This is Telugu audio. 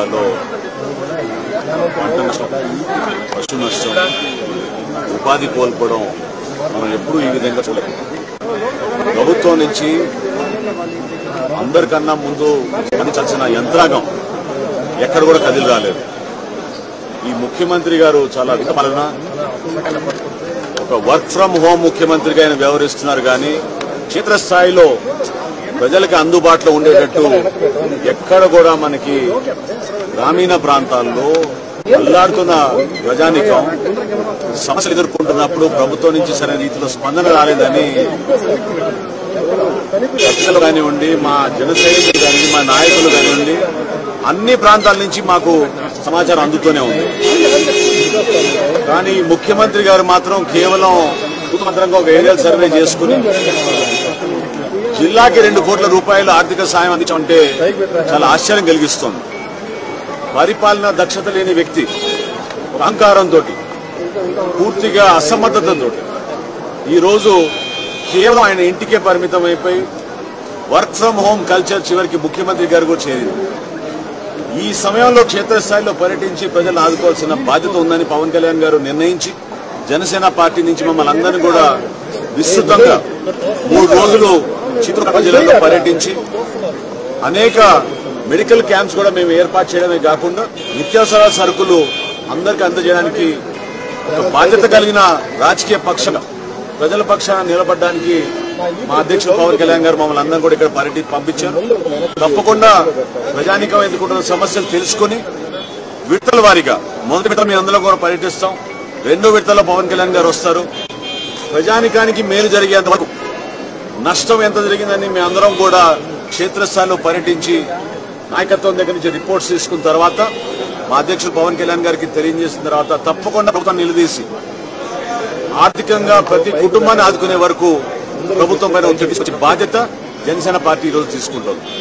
జిల్లాలో పంట నష్టం పశు నష్టం ఉపాధి కోల్పోవడం మనం ఎప్పుడూ ఈ విధంగా చూడలేదు ప్రభుత్వం నుంచి అందరికన్నా ముందు పనిచాల్సిన యంత్రాంగం ఎక్కడ కూడా కదిలి రాలేదు ఈ ముఖ్యమంత్రి గారు చాలా విధపాలన ఒక వర్క్ ఫ్రం హోమ్ ముఖ్యమంత్రిగా ఆయన వ్యవహరిస్తున్నారు కానీ క్షేత్రస్థాయిలో ప్రజలకు అందుబాటులో ఉండేటట్టు ఎక్కడ కూడా మనకి గ్రామీణ ప్రాంతాల్లో అల్లాడుతున్న ప్రజానికం సమస్యలు ఎదుర్కొంటున్నప్పుడు ప్రభుత్వం నుంచి సరైన రీతిలో స్పందన రాలేదని ప్రజలు కానివ్వండి మా జన సైనికులు కానివ్వండి మా నాయకులు కానివ్వండి అన్ని ప్రాంతాల నుంచి మాకు సమాచారం అందుతూనే ఉంది కానీ ముఖ్యమంత్రి గారు మాత్రం కేవలం మంత్రంగా ఒక ఏరియల్ సర్వే చేసుకుని జిల్లాకి రెండు కోట్ల రూపాయల ఆర్థిక సాయం అందించమంటే చాలా ఆశ్చర్యం కలిగిస్తోంది పరిపాలన దక్షత లేని వ్యక్తి అహంకారంతో పూర్తిగా అసమర్థతతో ఈ రోజు కేవలం ఆయన ఇంటికే పరిమితం అయిపోయి వర్క్ ఫ్రం హోమ్ కల్చర్ చివరికి ముఖ్యమంత్రి గారు కూడా చేరింది ఈ సమయంలో క్షేత్రస్థాయిలో పర్యటించి ప్రజలను ఆదుకోవాల్సిన బాధ్యత ఉందని పవన్ కళ్యాణ్ గారు నిర్ణయించి జనసేన పార్టీ నుంచి మమ్మల్ని అందరినీ కూడా విస్తృతంగా మూడు రోజులు చిత్రకూట జిల్లాలో పర్యటించి అనేక మెడికల్ క్యాంప్స్ కూడా మేము ఏర్పాటు చేయడమే కాకుండా నిత్యావసర సరుకులు అందరికీ అందజేయడానికి ఒక బాధ్యత కలిగిన రాజకీయ పక్షంగా ప్రజల పక్షాన నిలబడడానికి మా అధ్యక్షుడు పవన్ కళ్యాణ్ గారు మమ్మల్ని అందరం కూడా ఇక్కడ పర్యటి పంపించారు తప్పకుండా ప్రజానికం ఎదుర్కొంటున్న సమస్యలు తెలుసుకుని విడతల వారీగా మొదటి విడత మీ అందరూ కూడా పర్యటిస్తాం రెండో విడతలో పవన్ కళ్యాణ్ గారు వస్తారు ప్రజానికానికి మేలు జరిగేంత వరకు నష్టం ఎంత జరిగిందని మీ అందరం కూడా క్షేత్రస్థాయిలో పర్యటించి నాయకత్వం దగ్గర నుంచి రిపోర్ట్స్ తీసుకున్న తర్వాత మా అధ్యక్షుడు పవన్ కళ్యాణ్ గారికి తెలియజేసిన తర్వాత తప్పకుండా ప్రభుత్వం నిలదీసి ఆర్థికంగా ప్రతి కుటుంబాన్ని ఆదుకునే వరకు ప్రభుత్వం పైన ఒత్తిడి తీసుకొచ్చే బాధ్యత జనసేన పార్టీ ఈ రోజు తీసుకుంటోంది